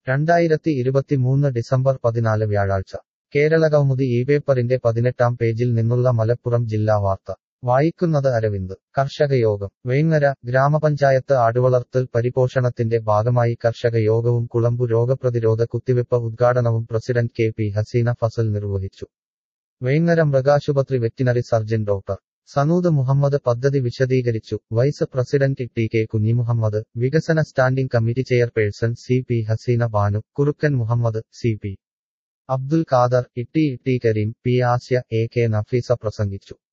രണ്ടായിരത്തി ഇരുപത്തിമൂന്ന് ഡിസംബർ പതിനാല് വ്യാഴാഴ്ച കേരളകൗമുദി ഈ പേപ്പറിന്റെ പതിനെട്ടാം പേജിൽ നിന്നുള്ള മലപ്പുറം ജില്ലാ വാർത്ത വായിക്കുന്നത് അരവിന്ദ് കർഷക യോഗം വേങ്ങര ഗ്രാമപഞ്ചായത്ത് ആടുവളർത്തൽ പരിപോഷണത്തിന്റെ ഭാഗമായി കർഷക യോഗവും കുളമ്പു രോഗപ്രതിരോധ കുത്തിവെപ്പ് ഉദ്ഘാടനവും president K P Haseena Fasal നിർവഹിച്ചു വേങ്ങര മൃഗാശുപത്രി veterinary surgeon doctor Sanood Muhammad പദ്ധതി വിശദീകരിച്ചു vice president T K Kunhimuhammad വികസന standing committee chairperson C P Haseena Banu Kurukkan Muhammad C P Abdul Khader Itti Itti Kareem P Asya A K Nafeesa പ്രസംഗിച്ചു